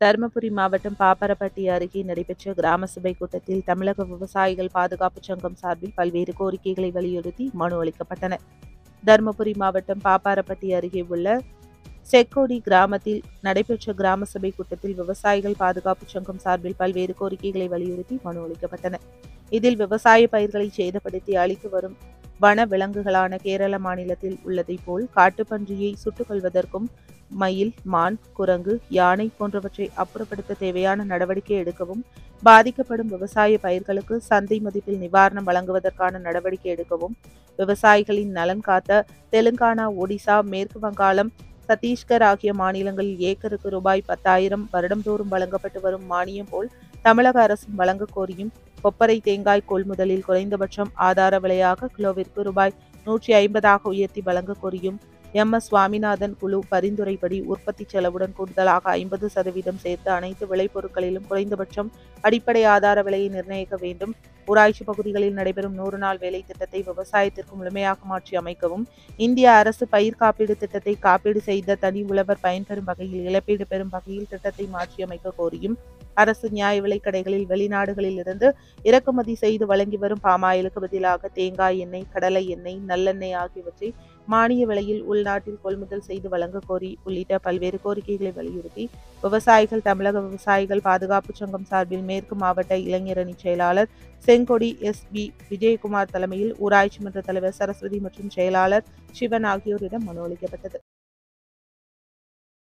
தருமபுரி மாவட்டம் பாப்பரப்பட்டி அருகே நடைபெற்ற கிராம சபை கூட்டத்தில் தமிழக விவசாயிகள் பாதுகாப்பு சங்கம் சார்பில் பல்வேறு கோரிக்கைகளை வலியுறுத்தி மனு அளிக்கப்பட்டன தருமபுரி மாவட்டம் பாப்பாரப்பட்டி அருகே உள்ள செக்கோடி கிராமத்தில் நடைபெற்ற கிராம சபை கூட்டத்தில் விவசாயிகள் பாதுகாப்பு சங்கம் சார்பில் பல்வேறு கோரிக்கைகளை வலியுறுத்தி மனு அளிக்கப்பட்டன இதில் விவசாய பயிர்களை சேதப்படுத்தி அழித்து வரும் வன விலங்குகளான கேரள மாநிலத்தில் உள்ளதைப் போல் காட்டுப்பன்றியை சுட்டுக் கொள்வதற்கும் மயில் மான் குரங்கு யானை போன்றவற்றை அப்புறப்படுத்த தேவையான நடவடிக்கை எடுக்கவும் பாதிக்கப்படும் விவசாய பயிர்களுக்கு சந்தை மதிப்பில் நிவாரணம் வழங்குவதற்கான நடவடிக்கை எடுக்கவும் விவசாயிகளின் நலன் காத்த தெலுங்கானா ஒடிசா மேற்கு வங்காளம் சத்தீஸ்கர் ஆகிய மாநிலங்களில் ஏக்கருக்கு ரூபாய் பத்தாயிரம் வருடம்தோறும் வழங்கப்பட்டு வரும் மானியம் போல் தமிழக அரசும் வழங்க கோரியும் கொப்பரை தேங்காய் கொள்முதலில் குறைந்தபட்சம் ஆதார விலையாக கிலோவிற்கு ரூபாய் நூற்றி ஐம்பதாக உயர்த்தி வழங்க கோரியும் எம் எஸ் சுவாமிநாதன் குழு பரிந்துரைப்படி உற்பத்தி செலவுடன் கூடுதலாக ஐம்பது சதவீதம் சேர்த்து அனைத்து விளைபொருட்களிலும் குறைந்தபட்சம் அடிப்படை ஆதார விலையை நிர்ணயிக்க வேண்டும் ஊராட்சி பகுதிகளில் நடைபெறும் நூறு நாள் வேலை திட்டத்தை விவசாயத்திற்கு முழுமையாக மாற்றி அமைக்கவும் இந்திய அரசு பயிர் காப்பீடு திட்டத்தை காப்பீடு செய்த தனி உழவர் பயன்பெறும் வகையில் இழப்பீடு பெறும் வகையில் திட்டத்தை மாற்றியமைக்க கோரியும் அரசு நியாய விலைக் கடைகளில் வெளிநாடுகளில் இருந்து இறக்குமதி செய்து வழங்கி வரும் பாமாயிலுக்கு பதிலாக தேங்காய் எண்ணெய் கடலை எண்ணெய் நல்லெண்ணெய் ஆகியவற்றை மானிய விலையில் உள்நாட்டில் கொள்முதல் செய்து வழங்க கோரி உள்ளிட்ட பல்வேறு கோரிக்கைகளை வலியுறுத்தி விவசாயிகள் தமிழக விவசாயிகள் பாதுகாப்பு சங்கம் சார்பில் மேற்கு மாவட்ட இளைஞரணி செயலாளர் செங்கொடி எஸ் பி விஜயகுமார் தலைமையில் ஊராட்சி மன்ற தலைவர் சரஸ்வதி மற்றும் செயலாளர் சிவன் ஆகியோரிடம் மனு அளிக்கப்பட்டது